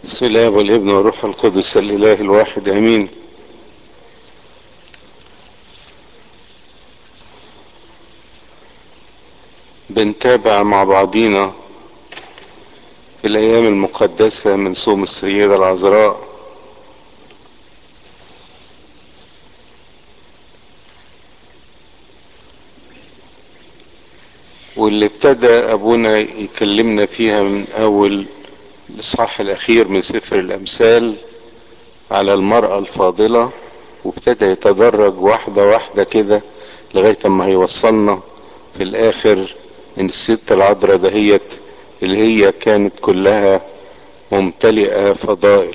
بسم الله والابن والروح القدس الاله الواحد امين بنتابع مع بعضينا في الايام المقدسة من صوم السيدة العذراء واللي ابتدى ابونا يكلمنا فيها من اول الاصحاح الاخير من سفر الامثال على المرأة الفاضلة وابتدى يتدرج واحدة واحدة كده لغاية ما هيوصلنا في الاخر ان الست العذراء دهيت اللي هي كانت كلها ممتلئة فضائل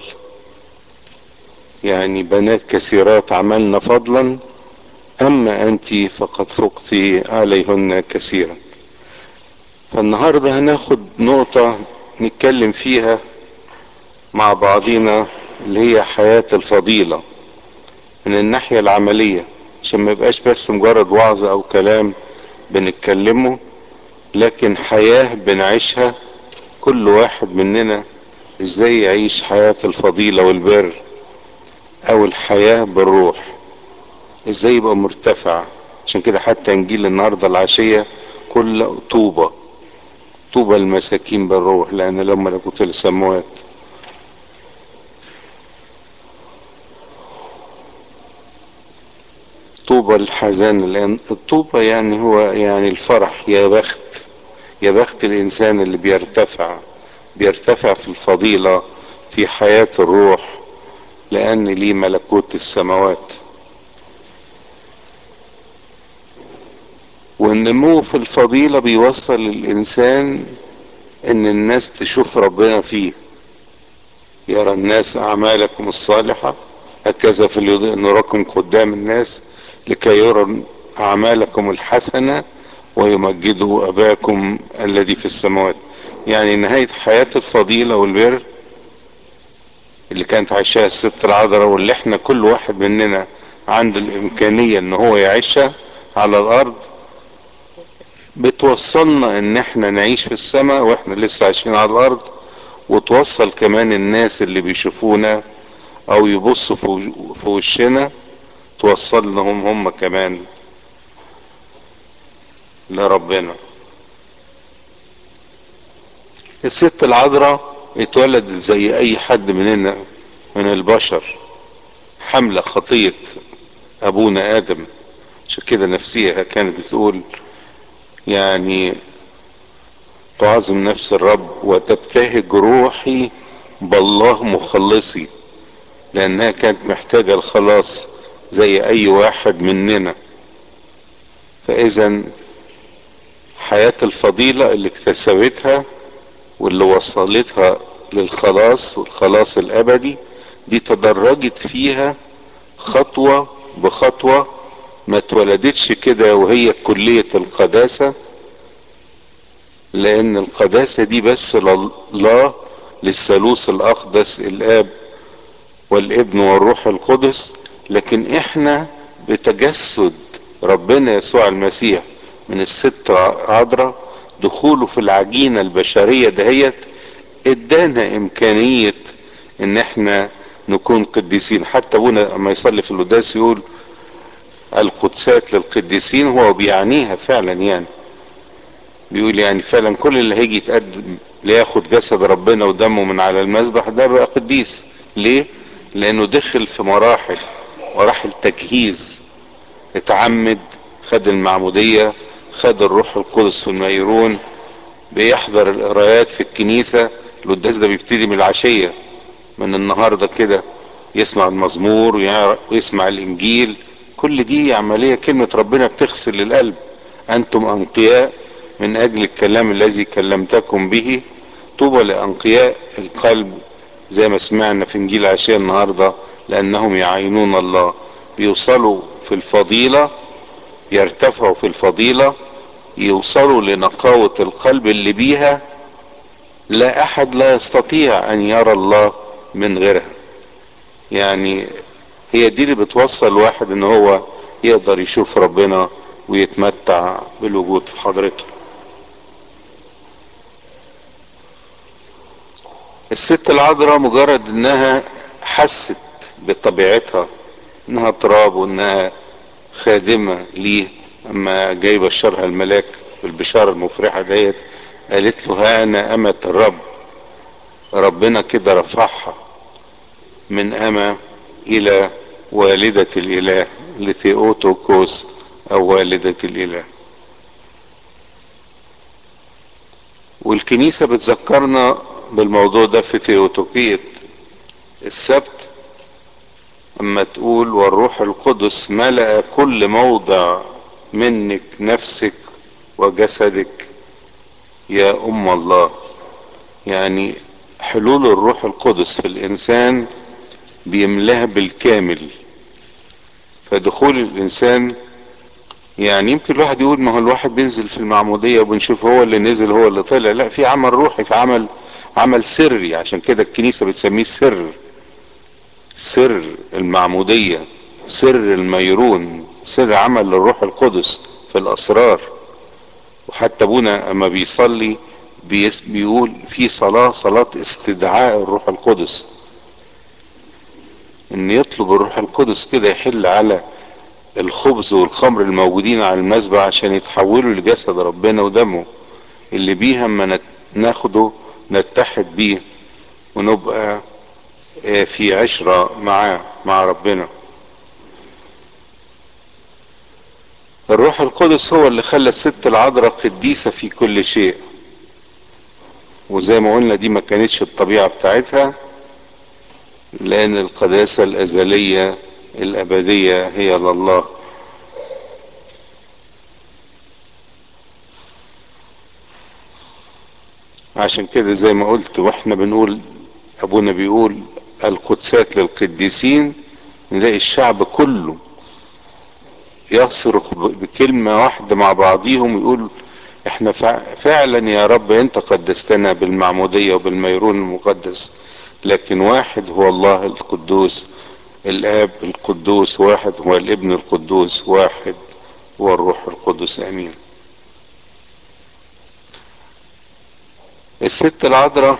يعني بنات كثيرات عملن فضلا اما انت فقد فقت عليهن كثيرا فالنهارده هناخد نقطة نتكلم فيها مع بعضينا اللي هي حياة الفضيلة من الناحية العملية عشان ما يبقاش بس مجرد وعظ او كلام بنتكلمه لكن حياة بنعيشها كل واحد مننا ازاي يعيش حياة الفضيلة والبر او الحياة بالروح ازاي يبقى مرتفع عشان كده حتى انجيل النهاردة العشية كل طوبة طوبى المساكين بالروح لان لهم ملكوت السماوات طوبى الحزان لان الطوبة يعني هو يعني الفرح يا بخت يا بخت الانسان اللي بيرتفع بيرتفع في الفضيلة في حياة الروح لان ليه ملكوت السماوات والنمو في الفضيلة بيوصل الانسان ان الناس تشوف ربنا فيه يرى الناس اعمالكم الصالحة هكذا في اليضيء نراكم قدام الناس لكي يرى اعمالكم الحسنة ويمجدوا اباكم الذي في السماوات يعني نهاية حياة الفضيلة والبر اللي كانت عايشاها الست العذراء واللي احنا كل واحد مننا عنده الامكانية ان هو يعيشها على الارض بتوصلنا ان احنا نعيش في السماء واحنا لسه عايشين على الارض وتوصل كمان الناس اللي بيشوفونا او يبصوا في وشنا توصل لهم هم كمان لربنا الست العذراء اتولدت زي اي حد مننا من البشر حملة خطية ابونا ادم عشان كده نفسيها كانت بتقول يعني تعظم نفس الرب وتبتهج روحي بالله مخلصي لانها كانت محتاجة الخلاص زي اي واحد مننا فاذا حياة الفضيلة اللي اكتسبتها واللي وصلتها للخلاص والخلاص الابدي دي تدرجت فيها خطوة بخطوة ما اتولدتش كده وهي كلية القداسة لان القداسة دي بس لله للثالوث الاقدس الاب والابن والروح القدس لكن احنا بتجسد ربنا يسوع المسيح من الست عذراء دخوله في العجينة البشرية دهيت ادانا امكانية ان احنا نكون قديسين حتى ابونا لما يصلي في القداس يقول القدسات للقديسين هو بيعنيها فعلا يعني بيقول يعني فعلا كل اللي هيجي يتقدم لياخد جسد ربنا ودمه من على المذبح ده بقى قديس ليه لانه دخل في مراحل مراحل تجهيز اتعمد خد المعمودية خد الروح القدس في الميرون بيحضر القرايات في الكنيسة القداس ده بيبتدي من العشية من النهاردة كده يسمع المزمور ويسمع الانجيل كل دي عملية كلمة ربنا بتغسل القلب انتم انقياء من اجل الكلام الذي كلمتكم به طوبى لانقياء القلب زي ما سمعنا في انجيل عشاء النهاردة لانهم يعينون الله بيوصلوا في الفضيلة يرتفعوا في الفضيلة يوصلوا لنقاوة القلب اللي بيها لا احد لا يستطيع ان يرى الله من غيرها يعني هي دي اللي بتوصل واحد ان هو يقدر يشوف ربنا ويتمتع بالوجود في حضرته الست العذراء مجرد انها حست بطبيعتها انها تراب وانها خادمة ليه اما جاي بشرها الملاك بالبشارة المفرحة ديت قالت له ها انا امة الرب ربنا كده رفعها من أما إلى والدة الإله لثيوتوكوس أو والدة الإله والكنيسة بتذكرنا بالموضوع ده في ثيوتوكية السبت أما تقول والروح القدس ملأ كل موضع منك نفسك وجسدك يا أم الله يعني حلول الروح القدس في الإنسان بيملاها بالكامل فدخول الانسان يعني يمكن الواحد يقول ما هو الواحد بينزل في المعموديه وبنشوف هو اللي نزل هو اللي طلع لا في عمل روحي في عمل عمل سري عشان كده الكنيسه بتسميه سر سر المعموديه سر الميرون سر عمل للروح القدس في الاسرار وحتى ابونا اما بيصلي بيقول في صلاه صلاه استدعاء الروح القدس ان يطلب الروح القدس كده يحل على الخبز والخمر الموجودين على المذبح عشان يتحولوا لجسد ربنا ودمه اللي بيها اما ناخده نتحد بيه ونبقى في عشرة معاه مع ربنا الروح القدس هو اللي خلى الست العذراء قديسة في كل شيء وزي ما قلنا دي ما كانتش الطبيعة بتاعتها لأن القداسة الأزلية الأبدية هي لله عشان كده زي ما قلت واحنا بنقول أبونا بيقول القدسات للقديسين نلاقي الشعب كله يصرخ بكلمة واحدة مع بعضيهم يقول احنا فعلا يا رب انت قدستنا بالمعمودية وبالميرون المقدس لكن واحد هو الله القدوس الاب القدوس واحد هو الابن القدوس واحد هو الروح القدس امين الست العذراء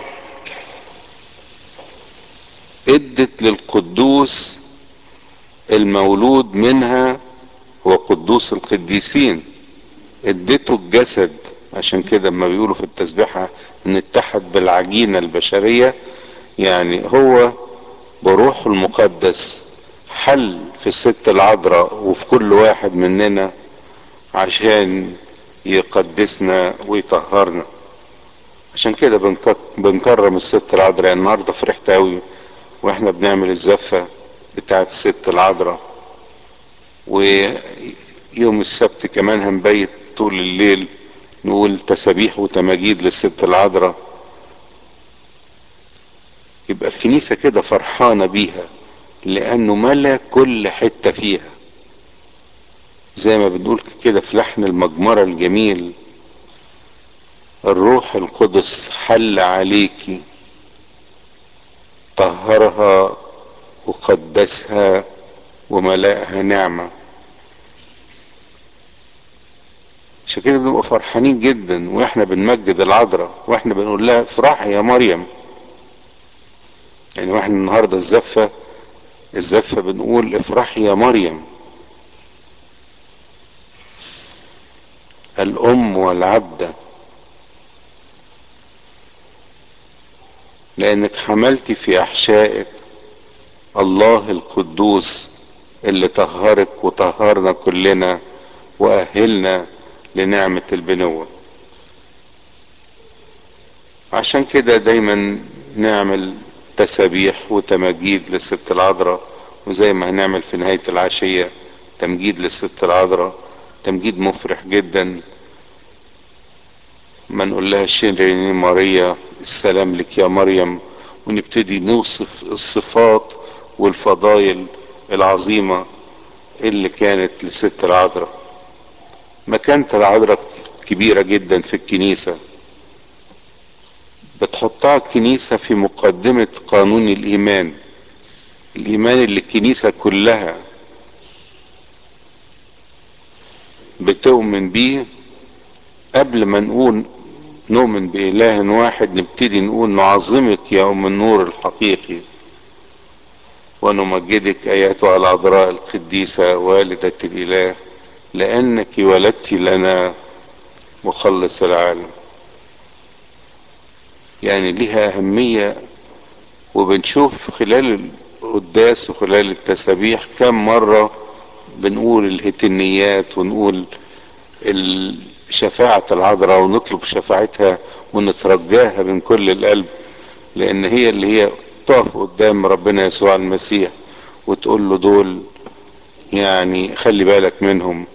ادت للقدوس المولود منها هو قدوس القديسين ادته الجسد عشان كده لما بيقولوا في التسبيحة ان اتحد بالعجينة البشرية يعني هو بروح المقدس حل في الست العذراء وفي كل واحد مننا عشان يقدسنا ويطهرنا عشان كده بنكرم الست العذراء النهارده فرحت قوي واحنا بنعمل الزفة بتاعت الست العذراء ويوم السبت كمان هنبيت طول الليل نقول تسابيح وتماجيد للست العذراء يبقى الكنيسة كده فرحانة بيها لأنه ملا كل حتة فيها زي ما بنقول كده في لحن المجمرة الجميل الروح القدس حل عليكي طهرها وقدسها وملأها نعمة عشان كده بنبقى فرحانين جدا واحنا بنمجد العذراء واحنا بنقول لها افرحي يا مريم يعني واحنا النهارده الزفه الزفه بنقول افرحي يا مريم الام والعبده لانك حملتي في احشائك الله القدوس اللي طهرك وطهرنا كلنا واهلنا لنعمه البنوه عشان كده دايما نعمل تسابيح وتماجيد للست العذراء وزي ما هنعمل في نهاية العشية تمجيد للست العذراء تمجيد مفرح جدا ما نقول لها شيريني ماريا السلام لك يا مريم ونبتدي نوصف الصفات والفضائل العظيمة اللي كانت للست العذراء مكانة العذراء كبيرة جدا في الكنيسة بتحطها الكنيسة في مقدمة قانون الإيمان الإيمان اللي الكنيسة كلها بتؤمن بيه قبل ما نقول نؤمن بإله واحد نبتدي نقول نعظمك يا أم النور الحقيقي ونمجدك أيتها العذراء القديسة والدة الإله لأنك ولدت لنا مخلص العالم يعني لها أهمية وبنشوف خلال القداس وخلال التسابيح كم مرة بنقول الهتنيات ونقول شفاعة العذراء ونطلب شفاعتها ونترجاها من كل القلب لأن هي اللي هي تقف قدام ربنا يسوع المسيح وتقول له دول يعني خلي بالك منهم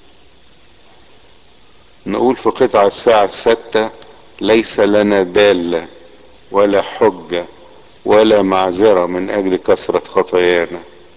نقول في قطع الساعة الستة ليس لنا دالة ولا حجة ولا معذرة من أجل كثرة خطايانا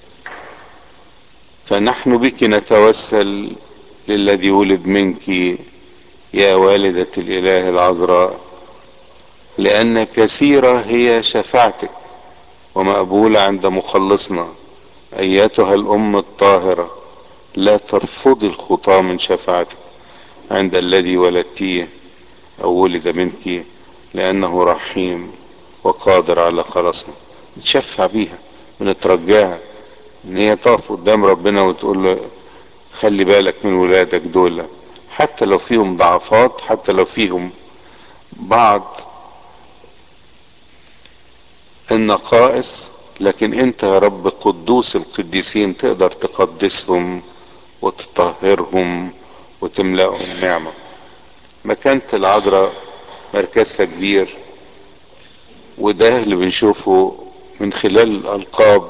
فنحن بك نتوسل للذي ولد منك يا والدة الإله العذراء لأن كثيرة هي شفاعتك ومقبولة عند مخلصنا أيتها الأم الطاهرة لا ترفضي الخطاة من شفاعتك عند الذي ولدتيه أو ولد منك لأنه رحيم وقادر على خلاصنا نتشفع بيها ونترجاها ان هي تقف قدام ربنا وتقول له خلي بالك من ولادك دول حتى لو فيهم ضعفات حتى لو فيهم بعض النقائص لكن انت يا رب قدوس القديسين تقدر تقدسهم وتطهرهم وتملأهم نعمة مكانة العذراء مركزها كبير وده اللي بنشوفه من خلال الألقاب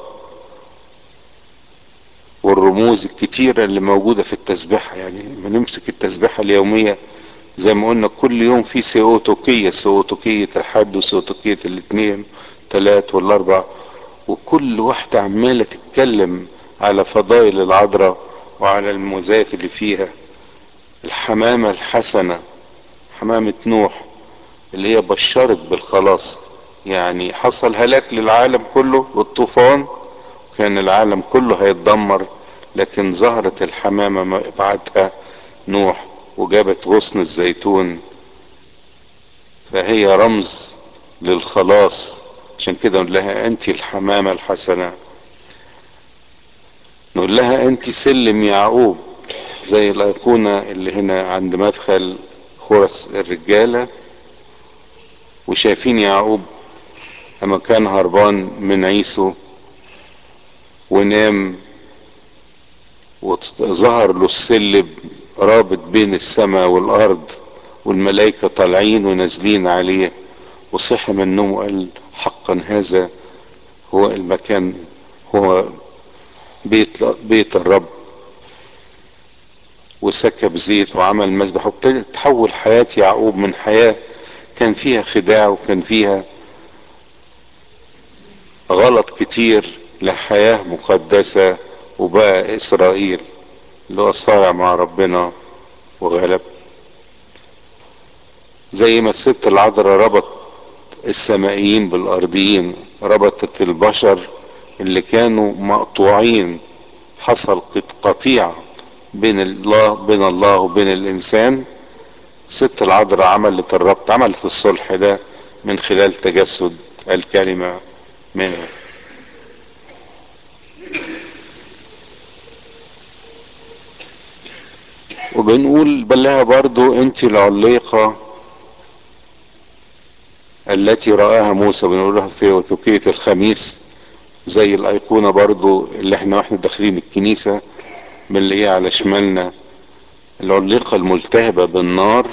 والرموز الكتيرة اللي موجودة في التسبيحة يعني لما نمسك التسبيحة اليومية زي ما قلنا كل يوم في سيوتوكية سيوتوكية الحد وسيوتوكية الاثنين ثلاث والاربع وكل واحدة عمالة تتكلم على فضائل العذراء وعلى المميزات اللي فيها الحمامة الحسنة حمامة نوح اللي هي بشرت بالخلاص يعني حصل هلاك للعالم كله والطوفان كان العالم كله هيتدمر لكن ظهرت الحمامة ما بعتها نوح وجابت غصن الزيتون فهي رمز للخلاص عشان كده نقول لها انت الحمامة الحسنة نقول لها انت سلم يعقوب زي الايقونة اللي هنا عند مدخل خرس الرجالة وشايفين يعقوب لما كان هربان من عيسو ونام وظهر له السلم رابط بين السماء والارض والملائكة طالعين ونازلين عليه وصحي من النوم وقال حقا هذا هو المكان هو بيت بيت الرب وسكب زيت وعمل مذبح وابتدت تحول حياة يعقوب من حياة كان فيها خداع وكان فيها غلط كتير لحياة مقدسة وبقى إسرائيل اللي هو صارع مع ربنا وغلب زي ما الست العذراء ربط السمائيين بالأرضيين ربطت البشر اللي كانوا مقطوعين حصل قطيعة بين الله بين الله وبين الإنسان ست العذراء عملت الربط عملت الصلح ده من خلال تجسد الكلمة منه وبنقول بلها برضو انت العليقة التي رآها موسى بنقولها في وثوقية الخميس زي الأيقونة برضو اللي احنا واحنا داخلين الكنيسة بنلاقيها على شمالنا العليقة الملتهبة بالنار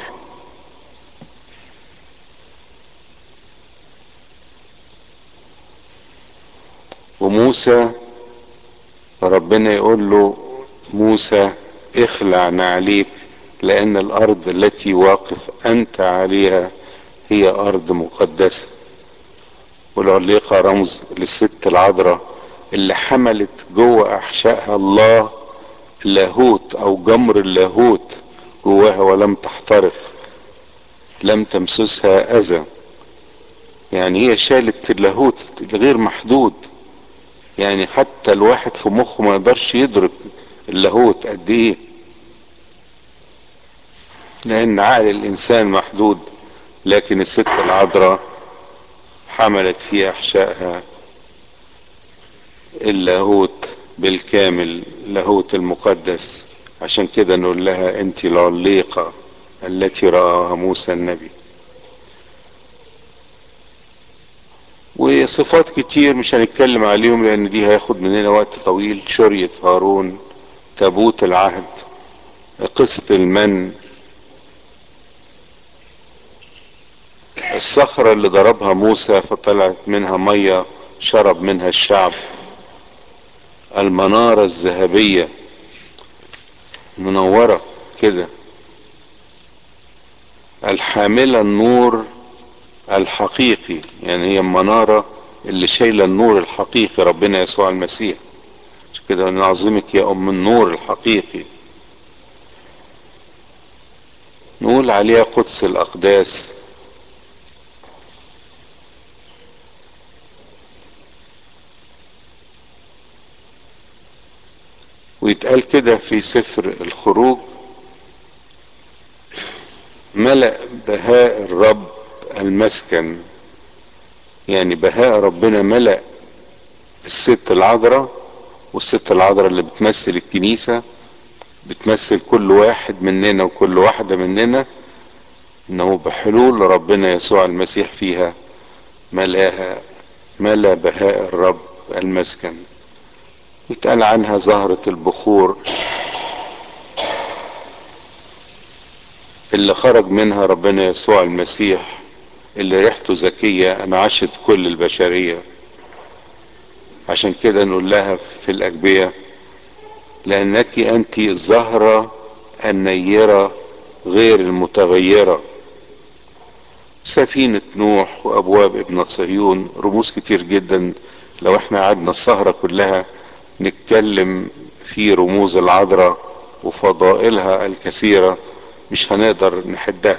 وموسى ربنا يقول له موسى اخلع نعليك لأن الأرض التي واقف أنت عليها هي أرض مقدسة والعليقة رمز للست العذراء اللي حملت جوه أحشائها الله لاهوت أو جمر اللاهوت جواها ولم تحترق لم تمسسها أذى يعني هي شالت اللاهوت غير محدود يعني حتى الواحد في مخه ما يقدرش يدرك اللاهوت قد ايه لان عقل الانسان محدود لكن الست العذراء حملت في احشائها اللاهوت بالكامل لاهوت المقدس عشان كده نقول لها انت العليقة التي رآها موسى النبي وصفات كتير مش هنتكلم عليهم لان دي هياخد مننا وقت طويل شرية هارون تابوت العهد قصة المن الصخرة اللي ضربها موسى فطلعت منها مية شرب منها الشعب المنارة الذهبية منورة كده الحاملة النور الحقيقي يعني هي المنارة اللي شايلة النور الحقيقي ربنا يسوع المسيح عشان كده نعظمك يا أم النور الحقيقي نقول عليها قدس الأقداس ويتقال كده في سفر الخروج ملأ بهاء الرب المسكن يعني بهاء ربنا ملأ الست العذراء والست العذراء اللي بتمثل الكنيسة بتمثل كل واحد مننا وكل واحدة مننا انه بحلول ربنا يسوع المسيح فيها ملاها ملا بهاء الرب المسكن يتقال عنها زهرة البخور اللي خرج منها ربنا يسوع المسيح اللي ريحته ذكية أنعشت كل البشرية عشان كده نقول لها في الأجبية لأنك أنت الزهرة النيرة غير المتغيرة سفينة نوح وأبواب ابن صهيون رموز كتير جدا لو احنا قعدنا السهرة كلها نتكلم في رموز العذراء وفضائلها الكثيرة مش هنقدر نحدها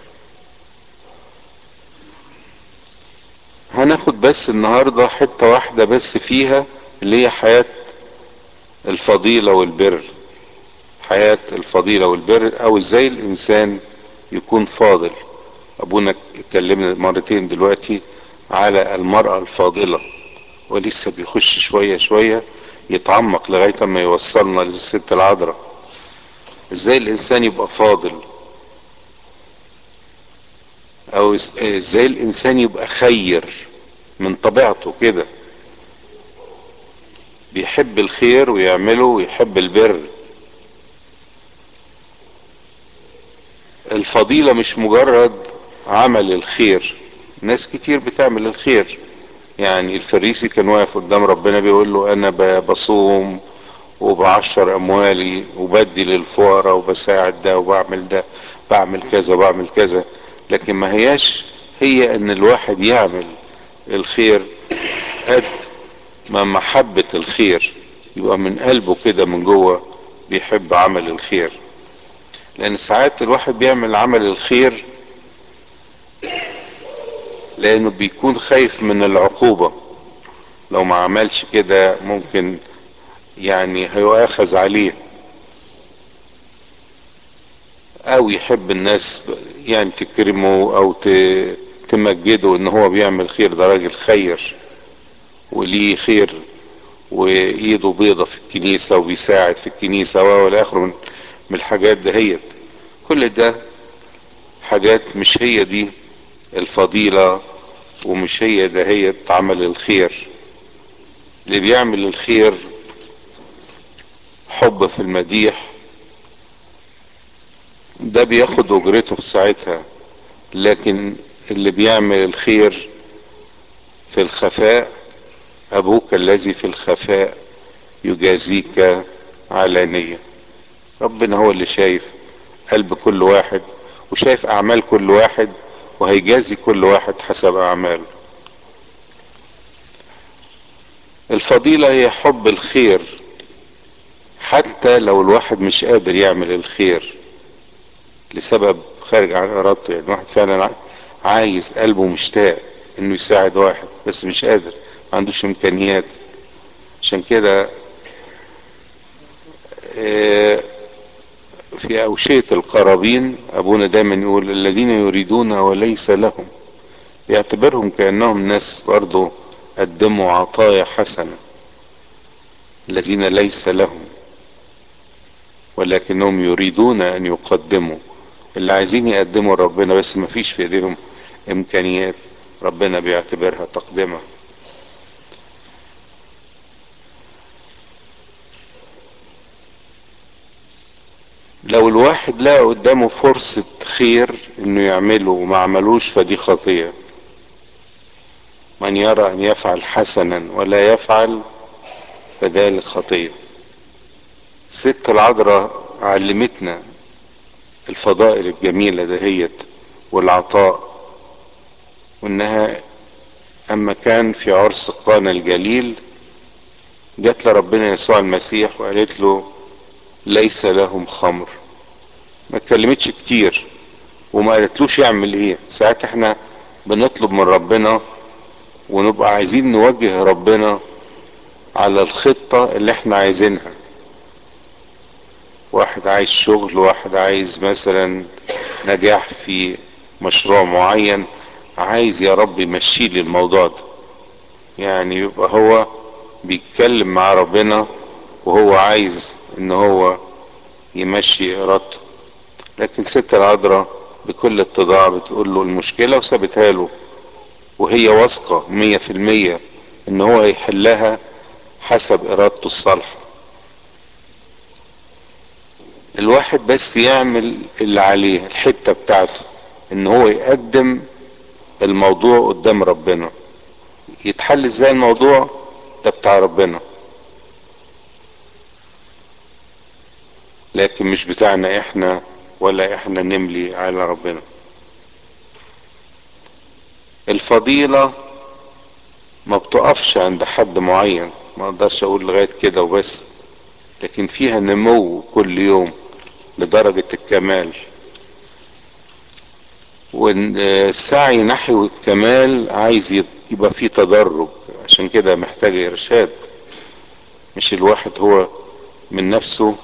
هناخد بس النهاردة حتة واحدة بس فيها اللي هي حياة الفضيلة والبر حياة الفضيلة والبر او ازاي الانسان يكون فاضل ابونا اتكلمنا مرتين دلوقتي على المرأة الفاضلة ولسه بيخش شوية شوية يتعمق لغاية ما يوصلنا للست العذراء ازاي الانسان يبقى فاضل او ازاي الانسان يبقى خير من طبيعته كده بيحب الخير ويعمله ويحب البر الفضيلة مش مجرد عمل الخير ناس كتير بتعمل الخير يعني الفريسي كان واقف قدام ربنا بيقول له انا بصوم وبعشر اموالي وبدي للفقراء وبساعد ده وبعمل ده بعمل كذا وبعمل كذا لكن ما هياش هي ان الواحد يعمل الخير قد ما محبة الخير يبقى من قلبه كده من جوه بيحب عمل الخير لان ساعات الواحد بيعمل عمل الخير لانه بيكون خايف من العقوبة لو ما عملش كده ممكن يعني هيؤاخذ عليه او يحب الناس يعني تكرمه او تمجده ان هو بيعمل خير ده راجل خير وليه خير وايده بيضة في الكنيسة وبيساعد في الكنيسة والى اخره من, من الحاجات دهيت كل ده حاجات مش هي دي الفضيلة ومش هي دهيت عمل الخير اللي بيعمل الخير حب في المديح ده بياخد اجرته في ساعتها لكن اللي بيعمل الخير في الخفاء ابوك الذي في الخفاء يجازيك علانية ربنا هو اللي شايف قلب كل واحد وشايف اعمال كل واحد وهيجازي كل واحد حسب اعماله الفضيلة هي حب الخير حتى لو الواحد مش قادر يعمل الخير لسبب خارج عن ارادته يعني واحد فعلا عايز قلبه مشتاق انه يساعد واحد بس مش قادر ما عندوش امكانيات عشان كده في أوشية القرابين أبونا دايما يقول الذين يريدون وليس لهم يعتبرهم كأنهم ناس برضو قدموا عطايا حسنة الذين ليس لهم ولكنهم يريدون أن يقدموا اللي عايزين يقدموا لربنا بس ما فيش في ايديهم امكانيات ربنا بيعتبرها تقدمه لو الواحد لقى قدامه فرصة خير انه يعمله وما عملوش فدي خطية من يرى ان يفعل حسنا ولا يفعل فذلك خطية ست العذراء علمتنا الفضائل الجميلة دهيت والعطاء وانها اما كان في عرس قانا الجليل جات لربنا يسوع المسيح وقالت له ليس لهم خمر ما اتكلمتش كتير وما قالتلوش يعمل ايه ساعات احنا بنطلب من ربنا ونبقى عايزين نوجه ربنا على الخطة اللي احنا عايزينها واحد عايز شغل واحد عايز مثلا نجاح في مشروع معين عايز يا رب يمشي لي الموضوع ده يعني يبقى هو بيتكلم مع ربنا وهو عايز ان هو يمشي ارادته لكن ست العذراء بكل اتضاع بتقول له المشكلة وسابتها له وهي واثقة مية في المية ان هو يحلها حسب ارادته الصالحة الواحد بس يعمل اللي عليه الحتة بتاعته ان هو يقدم الموضوع قدام ربنا يتحل ازاي الموضوع ده بتاع ربنا لكن مش بتاعنا احنا ولا احنا نملي على ربنا الفضيلة ما بتقفش عند حد معين ما اقدرش اقول لغاية كده وبس لكن فيها نمو كل يوم لدرجة الكمال والسعي نحو الكمال عايز يبقى فيه تدرج عشان كده محتاج ارشاد مش الواحد هو من نفسه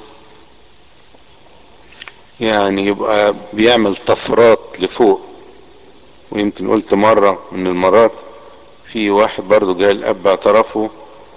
يعني يبقى بيعمل طفرات لفوق ويمكن قلت مرة من المرات في واحد برضو جاء الاب اعترفه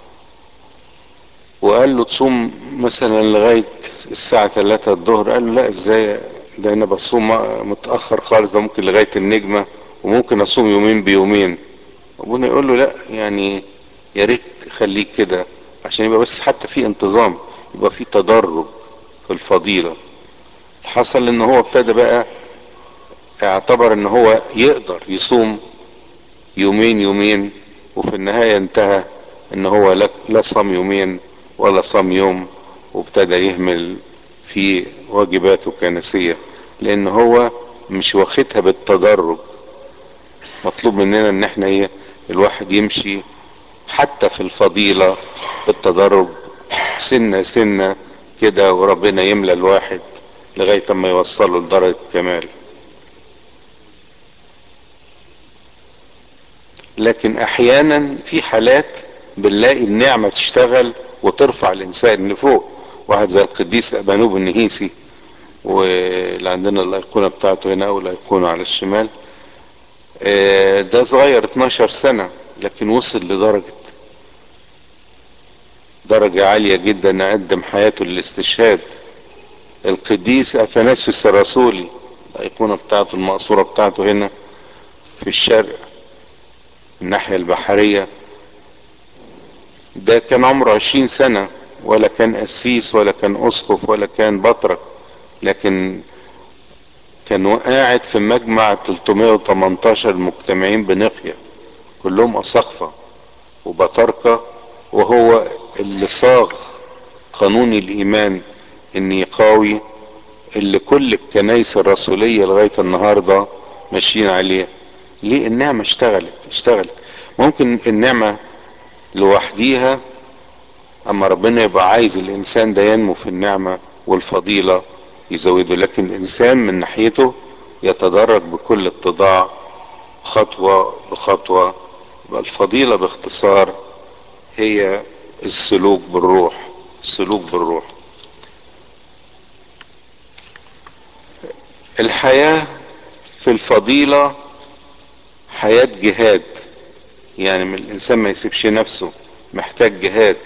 وقال له تصوم مثلا لغاية الساعة 3 الظهر قال له لا ازاي ده انا بصوم متأخر خالص ده ممكن لغاية النجمة وممكن اصوم يومين بيومين ابونا يقول له لا يعني يا ريت خليك كده عشان يبقى بس حتى في انتظام يبقى في تدرج في الفضيلة حصل ان هو ابتدى بقى اعتبر ان هو يقدر يصوم يومين يومين وفي النهاية انتهى ان هو لا صام يومين ولا صام يوم وابتدى يهمل في واجباته الكنسية لان هو مش واخدها بالتدرج مطلوب مننا ان احنا ايه الواحد يمشي حتى في الفضيلة بالتدرج سنة سنة كده وربنا يملى الواحد لغاية ما يوصله لدرجة الكمال لكن احيانا في حالات بنلاقي النعمة تشتغل وترفع الانسان لفوق واحد زي القديس ابانوب النهيسي واللي عندنا الايقونة بتاعته هنا او الايقونة على الشمال ده صغير 12 سنة لكن وصل لدرجة درجة عالية جدا قدم حياته للاستشهاد القديس اثناسيوس الرسولي الايقونة بتاعته المقصورة بتاعته هنا في الشرق الناحية البحرية ده كان عمره عشرين سنة ولا كان قسيس ولا كان اسقف ولا كان بطرك لكن كان قاعد في مجمع 318 مجتمعين بنقية كلهم أساقفة وبطاركة وهو اللي صاغ قانون الإيمان النيقاوي اللي كل الكنايس الرسولية لغاية النهاردة ماشيين عليه ليه النعمة اشتغلت اشتغلت ممكن النعمة لوحديها اما ربنا يبقى عايز الانسان ده ينمو في النعمة والفضيلة يزوده لكن الانسان من ناحيته يتدرج بكل اتضاع خطوة بخطوة يبقى الفضيلة باختصار هي السلوك بالروح السلوك بالروح الحياة في الفضيلة حياة جهاد يعني من الانسان ما يسيبش نفسه محتاج جهاد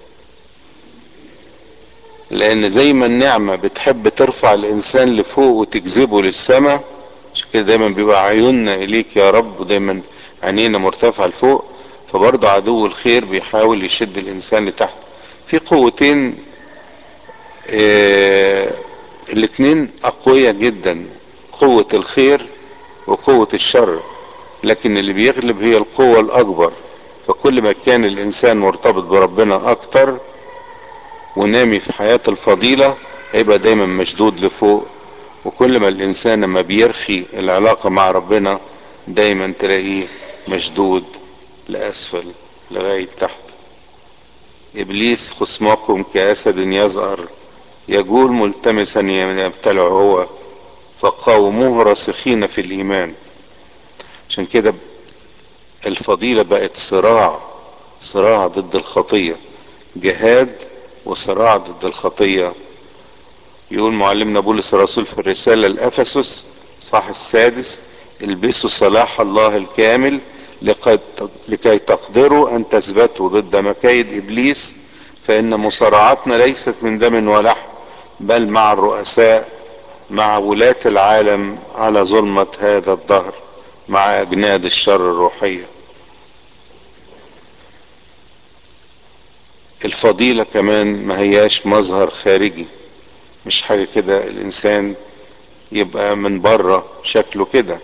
لان زي ما النعمة بتحب ترفع الانسان لفوق وتجذبه للسماء عشان كده دايما بيبقى عيوننا اليك يا رب ودايما عينينا مرتفعة لفوق فبرضه عدو الخير بيحاول يشد الانسان لتحت في قوتين اه الاتنين اقوياء جدا قوة الخير وقوة الشر لكن اللي بيغلب هي القوة الاكبر فكل ما كان الانسان مرتبط بربنا اكتر ونامي في حياة الفضيلة هيبقى دايما مشدود لفوق وكل ما الانسان لما بيرخي العلاقة مع ربنا دايما تلاقيه مشدود لاسفل لغاية تحت ابليس خصمكم كاسد يزأر يجول ملتمسا يبتلع هو فقاوموه راسخين في الايمان عشان كده الفضيلة بقت صراع صراع ضد الخطية جهاد وصراع ضد الخطية يقول معلمنا بولس الرسول في الرسالة الأفسس صح السادس البسوا صلاح الله الكامل لكي تقدروا أن تثبتوا ضد مكايد إبليس فإن مصارعتنا ليست من دم ولحم بل مع الرؤساء مع ولاة العالم على ظلمة هذا الدهر مع أجناد الشر الروحية الفضيلة كمان ما هياش مظهر خارجي مش حاجة كده الإنسان يبقى من بره شكله كده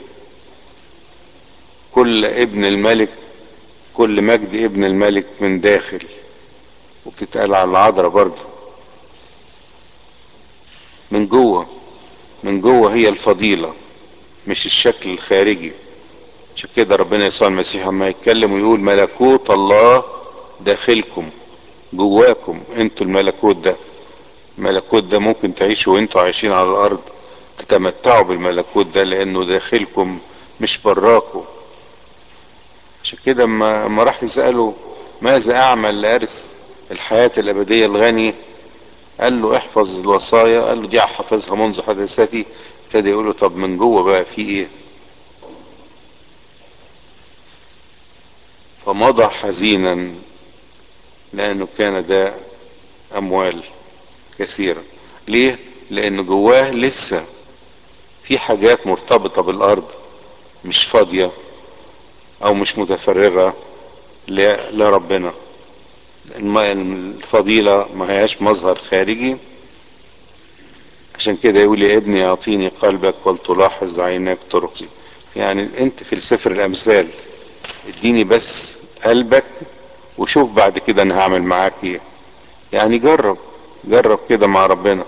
كل ابن الملك كل مجد ابن الملك من داخل وبتتقال على العذراء برضه من جوه من جوه هي الفضيلة مش الشكل الخارجي عشان كده ربنا يسوع المسيح اما يتكلم ويقول ملكوت الله داخلكم جواكم انتوا الملكوت ده الملكوت ده ممكن تعيشوا وانتوا عايشين على الارض تتمتعوا بالملكوت ده لانه داخلكم مش براكم عشان كده اما اما راح يسأله ماذا اعمل لارث الحياة الابدية الغني قال له احفظ الوصايا قال له دي حافظها منذ حدثتي ابتدى يقول له طب من جوه بقى في ايه فمضى حزينا لانه كان ده اموال كثيرة ليه لان جواه لسه في حاجات مرتبطة بالارض مش فاضية او مش متفرغة لربنا الفضيلة ما هياش مظهر خارجي عشان كده يقول يا ابني اعطيني قلبك ولتلاحظ عيناك طرقي يعني انت في سفر الامثال اديني بس قلبك وشوف بعد كده انا هعمل معاك ايه يعني جرب جرب كده مع ربنا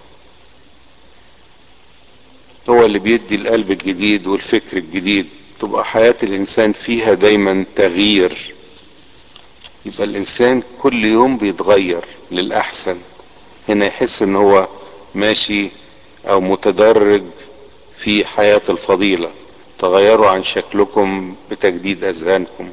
هو اللي بيدي القلب الجديد والفكر الجديد تبقى حياة الانسان فيها دايما تغيير يبقى الانسان كل يوم بيتغير للاحسن هنا يحس ان هو ماشي او متدرج في حياة الفضيلة تغيروا عن شكلكم بتجديد اذهانكم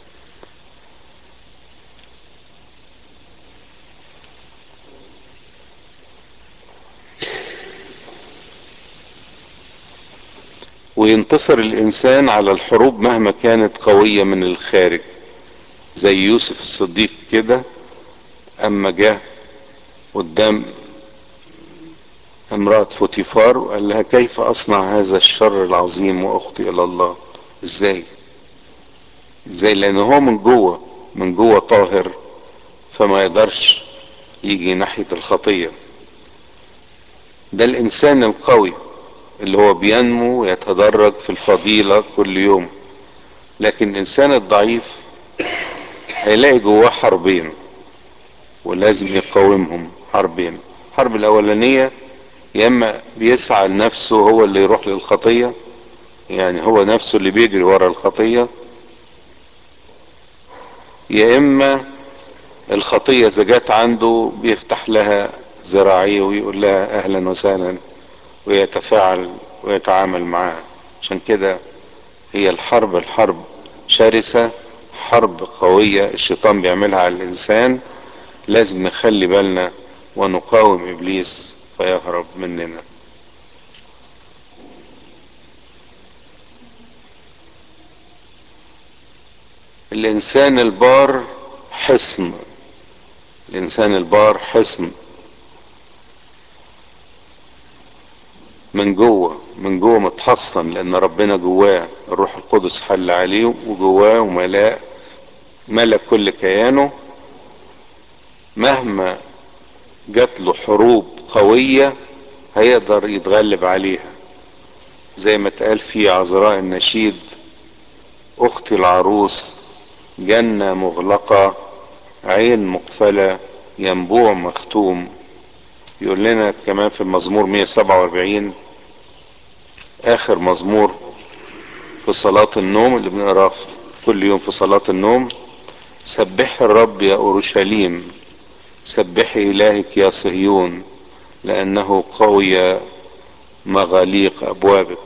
وينتصر الانسان على الحروب مهما كانت قوية من الخارج زي يوسف الصديق كده اما جه قدام امرأة فوتيفار وقال لها كيف اصنع هذا الشر العظيم واخطي الى الله ازاي ازاي لان هو من جوه من جوه طاهر فما يقدرش يجي ناحية الخطية ده الانسان القوي اللي هو بينمو ويتدرج في الفضيلة كل يوم لكن الانسان الضعيف هيلاقي جواه حربين ولازم يقاومهم حربين الحرب الاولانية يا اما بيسعى لنفسه هو اللي يروح للخطية يعني هو نفسه اللي بيجري ورا الخطية يا اما الخطية اذا جت عنده بيفتح لها ذراعيه ويقول لها اهلا وسهلا ويتفاعل ويتعامل معها عشان كده هي الحرب الحرب شرسة حرب قوية الشيطان بيعملها على الانسان لازم نخلي بالنا ونقاوم ابليس فيهرب مننا الانسان البار حصن الانسان البار حصن من جوه من جوه متحصن لان ربنا جواه الروح القدس حل عليه وجواه وملاء ملك كل كيانه مهما جات له حروب قوية هيقدر يتغلب عليها زي ما اتقال في عذراء النشيد اختي العروس جنة مغلقة عين مقفلة ينبوع مختوم يقول لنا كمان في المزمور 147 اخر مزمور في صلاة النوم اللي بنقراه كل يوم في صلاة النوم سبحي الرب يا اورشليم سبحي الهك يا صهيون لانه قوي مغاليق ابوابك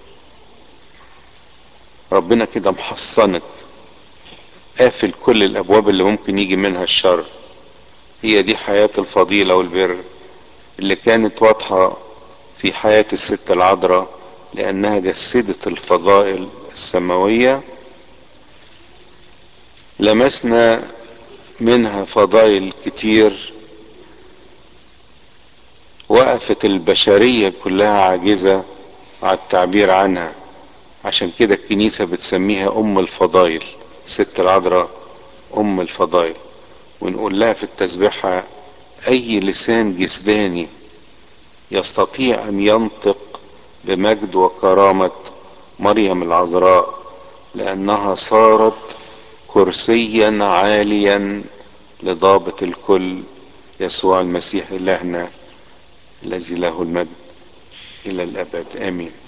ربنا كده محصنك قافل كل الابواب اللي ممكن يجي منها الشر هي دي حياة الفضيلة والبر اللي كانت واضحة في حياة الست العذراء لانها جسدت الفضائل السماوية لمسنا منها فضائل كتير وقفت البشرية كلها عاجزة على التعبير عنها عشان كده الكنيسة بتسميها أم الفضائل ست العذراء أم الفضائل ونقول لها في التسبيحة أي لسان جسداني يستطيع أن ينطق بمجد وكرامة مريم العذراء لأنها صارت كرسيا عاليا لضابط الكل يسوع المسيح إلهنا الذي له المجد إلى الأبد آمين